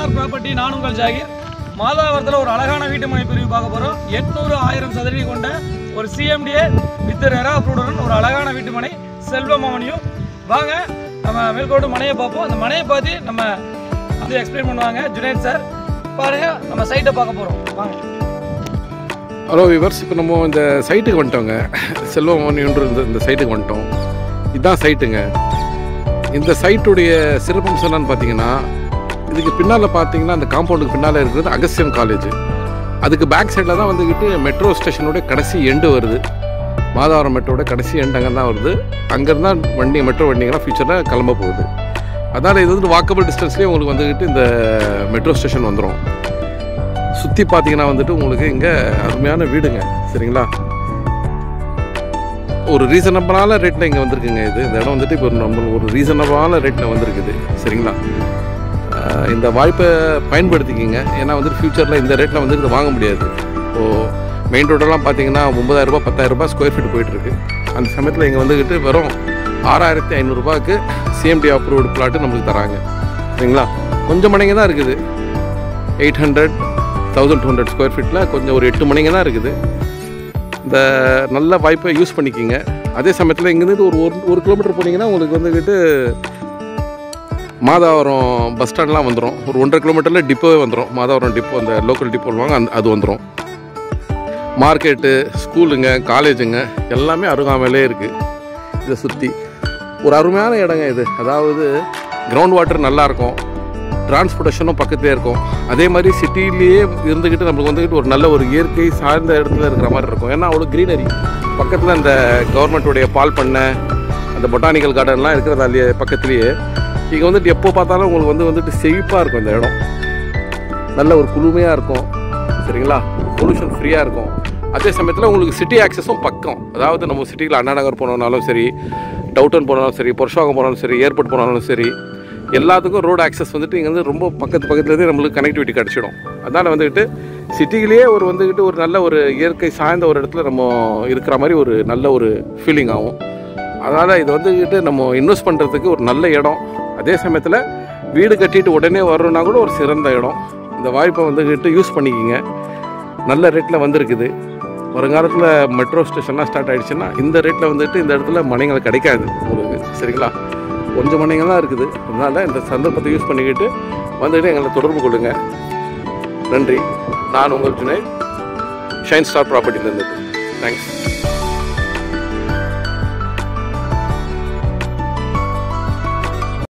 star property நான் உங்கள் ஜாகிர் மாதாவரத்தில் ஒரு அழகான வீட்டு மனை பிரிவு பார்க்க போகிறோம் எட்நூறு ஆயிரம் சதுரடி கொண்ட ஒரு சிஎம்டிஏ வித் ரெரா அப்ரூவுடன் ஒரு அழகான வீட்டு மனை செல்வம் அவனியும் வாங்க நம்ம மேற்கொண்டு மனையை பார்ப்போம் அந்த மனையை பார்த்து நம்ம வந்து எக்ஸ்பிளைன் பண்ணுவாங்க ஜுனேத் சார் பாருங்க நம்ம சைட்டை பார்க்க போகிறோம் வாங்க ஹலோ விவர்ஸ் இப்போ நம்ம இந்த சைட்டுக்கு வந்துட்டோங்க செல்வம் மோனின்ற இந்த இந்த சைட்டுக்கு வந்துட்டோம் இதுதான் சைட்டுங்க இந்த சைட்டுடைய சிறப்பம்சம் என்னன்னு பார்த்தீங்கன்னா இதுக்கு பின்னால் பார்த்தீங்கன்னா அந்த காம்பவுண்டுக்கு பின்னால் இருக்கிறது அகஸ்தியன் காலேஜ் அதுக்கு பேக் சைடில் தான் வந்துக்கிட்டு மெட்ரோ ஸ்டேஷனோட கடைசி எண்டு வருது மாதாவரம் மெட்ரோட கடைசி எண்டு அங்கே தான் வருது அங்கேருந்து தான் வண்டி மெட்ரோ வண்டிங்கெல்லாம் ஃபியூச்சரில் கிளம்ப போகுது அதனால் இது வந்து வாக்கபிள் டிஸ்டன்ஸ்லேயே உங்களுக்கு வந்துக்கிட்டு இந்த மெட்ரோ ஸ்டேஷன் வந்துடும் சுற்றி பார்த்தீங்கன்னா வந்துட்டு உங்களுக்கு இங்கே அருமையான வீடுங்க சரிங்களா ஒரு ரீசனபிளான ரேட்டில் இங்கே வந்திருக்குங்க இது இந்த இடம் வந்துட்டு இப்போ நம்ம ஒரு ரீசனபிளான ரேட்டில் வந்திருக்குது சரிங்களா ஆஹ் இந்த வாய்ப்பை பயன்படுத்திக்கிங்க ஏன்னா வந்துட்டு ஃப்யூச்சரில் இந்த ரேட்டில் வந்துட்டு இதை வாங்க முடியாது இப்போது மெயின் ரோடெல்லாம் பார்த்தீங்கன்னா ஒம்பதாயிரரூபா பத்தாயிரரூபா ஸ்கொயர் ஃபீட் போயிட்டுருக்கு அந்த சமயத்தில் இங்கே வந்துக்கிட்டு வெறும் ஆறாயிரத்தி ஐநூறுரூபாய்க்கு சிஎம்டி அப்ரூவ்டு பிளாட்டு நம்மளுக்கு தராங்க சரிங்களா கொஞ்சம் மணிங்க தான் இருக்குது eight hundred thousand two hundred square ஃபீட்டில் கொஞ்சம் ஒரு எட்டு மணிங்க தான் இருக்குது இந்த நல்ல வாய்ப்பை யூஸ் பண்ணிக்கிங்க அதே சமயத்தில் இங்கேருந்து ஒரு ஒரு ஒரு கிலோமீட்டர் போனீங்கன்னா உங்களுக்கு வந்துக்கிட்டு மாதாவரம் பஸ் ஸ்டாண்ட்லாம் வந்துடும் ஒரு ஒன்றரை கிலோமீட்டரில் டிப்போவே வந்துடும் மாதாவரம் டிப்போ அந்த லோக்கல் டிப்போ சொல்லுவாங்க அந்த அது வந்துடும் மார்க்கெட்டு ஸ்கூலுங்க காலேஜுங்க எல்லாமே அருகாமையிலே இருக்குது இதை சுற்றி ஒரு அருமையான இடங்க இது அதாவது கிரவுண்ட் வாட்டர் நல்லாயிருக்கும் டிரான்ஸ்போர்ட்டேஷனும் பக்கத்துலேயே இருக்கும் அதே மாதிரி சிட்டிலேயே இருந்துக்கிட்டு நம்மளுக்கு வந்துக்கிட்டு ஒரு நல்ல ஒரு இயற்கை சார்ந்த இடத்துல இருக்கிற மாதிரி இருக்கும் ஏன்னா அவ்வளோ க்ரீனரி பக்கத்தில் அந்த கவர்மெண்ட்டுடைய பால் பண்ணை அந்த பொட்டானிக்கல் கார்டன்லாம் இருக்கிறதாலேயே பக்கத்துலேயே இங்கே வந்துட்டு எப்போ பார்த்தாலும் உங்களுக்கு வந்து வந்துட்டு செழிப்பாக இருக்கும் இந்த இடம் நல்ல ஒரு குளுமையாக இருக்கும் சரிங்களா பொல்யூஷன் ஃப்ரீயாக இருக்கும் அதே சமயத்தில் உங்களுக்கு சிட்டி ஆக்சஸும் பக்கம் அதாவது நம்ம சிட்டியில் அண்ணா நகர் போனோம்னாலும் சரி டவுட்டன் போனாலும் சரி பொருஷாகம் போனாலும் சரி ஏர்போர்ட் போனாலும் சரி எல்லாத்துக்கும் ரோடு ஆக்சஸ் வந்துட்டு இங்கே வந்து ரொம்ப பக்கத்து பக்கத்துலேருந்தே நம்மளுக்கு கனெக்டிவிட்டி கிடச்சிடும் அதனால் வந்துக்கிட்டு சிட்டிலேயே ஒரு வந்துக்கிட்டு ஒரு நல்ல ஒரு இயற்கை சார்ந்த ஒரு இடத்துல நம்ம இருக்கிற மாதிரி ஒரு நல்ல ஒரு ஃபீலிங் ஆகும் அதனால் இது வந்துக்கிட்டு நம்ம இன்வெஸ்ட் பண்ணுறதுக்கு ஒரு நல்ல இடம் அதே சமயத்தில் வீடு கட்டிட்டு உடனே வரணும்னா கூட ஒரு சிறந்த இடம் இந்த வாய்ப்பை வந்துக்கிட்டு யூஸ் பண்ணிக்கிங்க நல்ல ரேட்டில் வந்திருக்குது வருங்காலத்தில் மெட்ரோ ஸ்டேஷன்லாம் ஸ்டார்ட் ஆயிடுச்சுன்னா இந்த ரேட்டில் வந்துட்டு இந்த இடத்துல மனைகள் கிடைக்காது உங்களுக்கு சரிங்களா கொஞ்சம் மனைகள் தான் இருக்குது அதனால் இந்த சந்தர்ப்பத்தை யூஸ் பண்ணிக்கிட்டு வந்துட்டு எங்களை தொடர்பு கொள்ளுங்க நன்றி நான் உங்கள் ஜுனை ஷைன் ஸ்டார் ப்ராப்பர்ட்டிலேருந்து தேங்க்ஸ்